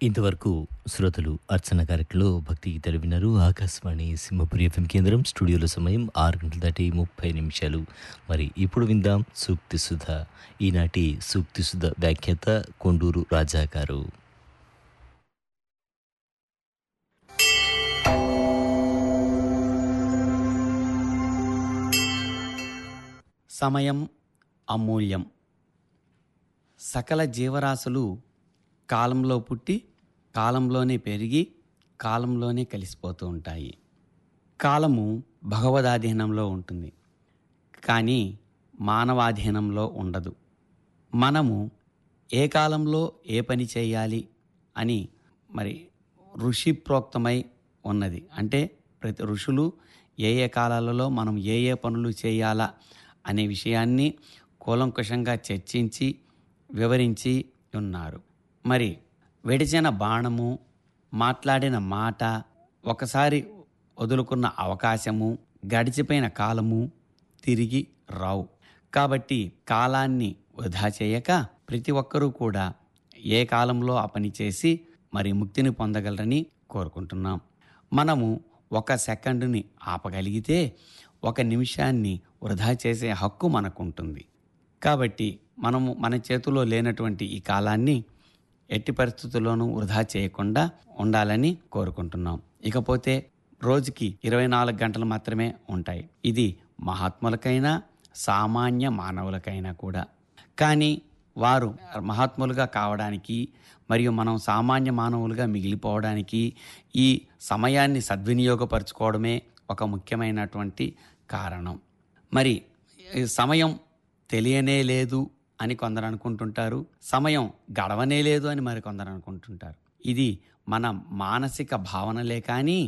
ఇంతవరకు శ్రోతలు అర్చన కార్యక్రమంలో భక్తి గీతాలు విన్నారు ఆకాశవాణి సింహపురి ఎఫ్ఎం కేంద్రం స్టూడియోలో సమయం ఆరు గంటల దాటి ముప్పై నిమిషాలు మరి ఇప్పుడు విందాం సూక్తి సుధ ఈనాటి సూక్తి సుధ వ్యాఖ్యాత కొండూరు రాజా గారు సమయం అమూల్యం సకల జీవరాశులు కాలంలో పుట్టి కాలంలోనే పెరిగి కాలంలోనే కలిసిపోతూ ఉంటాయి కాలము భగవదాధీనంలో ఉంటుంది కానీ మానవాధీనంలో ఉండదు మనము ఏ కాలంలో ఏ పని చేయాలి అని మరి ఋషి ప్రోక్తమై ఉన్నది అంటే ప్రతి ఋషులు ఏ ఏ కాలాలలో మనం ఏ ఏ పనులు చేయాలా అనే విషయాన్ని కూలంకుషంగా చర్చించి వివరించి ఉన్నారు మరి వెడిచిన బాణము మాట్లాడిన మాట ఒకసారి వదులుకున్న అవకాశము గడిచిపోయిన కాలము తిరిగి రావు కాబట్టి కాలాన్ని వృధా చేయక ప్రతి ఒక్కరూ కూడా ఏ కాలంలో ఆ పని చేసి మరి ముక్తిని పొందగలరని కోరుకుంటున్నాం మనము ఒక సెకండుని ఆపగలిగితే ఒక నిమిషాన్ని వృధా చేసే హక్కు మనకుంటుంది కాబట్టి మనము మన చేతిలో లేనటువంటి ఈ కాలాన్ని ఎట్టి పరిస్థితుల్లోనూ వృధా చేయకుండా ఉండాలని కోరుకుంటున్నాం ఇకపోతే రోజుకి ఇరవై నాలుగు గంటలు మాత్రమే ఉంటాయి ఇది మహాత్ములకైనా సామాన్య మానవులకైనా కూడా కానీ వారు మహాత్ములుగా కావడానికి మరియు మనం సామాన్య మానవులుగా మిగిలిపోవడానికి ఈ సమయాన్ని సద్వినియోగపరచుకోవడమే ఒక ముఖ్యమైనటువంటి కారణం మరి ఈ సమయం తెలియనే లేదు అని కొందరు అనుకుంటుంటారు సమయం గడవనే లేదు అని మరి కొందరు అనుకుంటుంటారు ఇది మన మానసిక భావనలే కానీ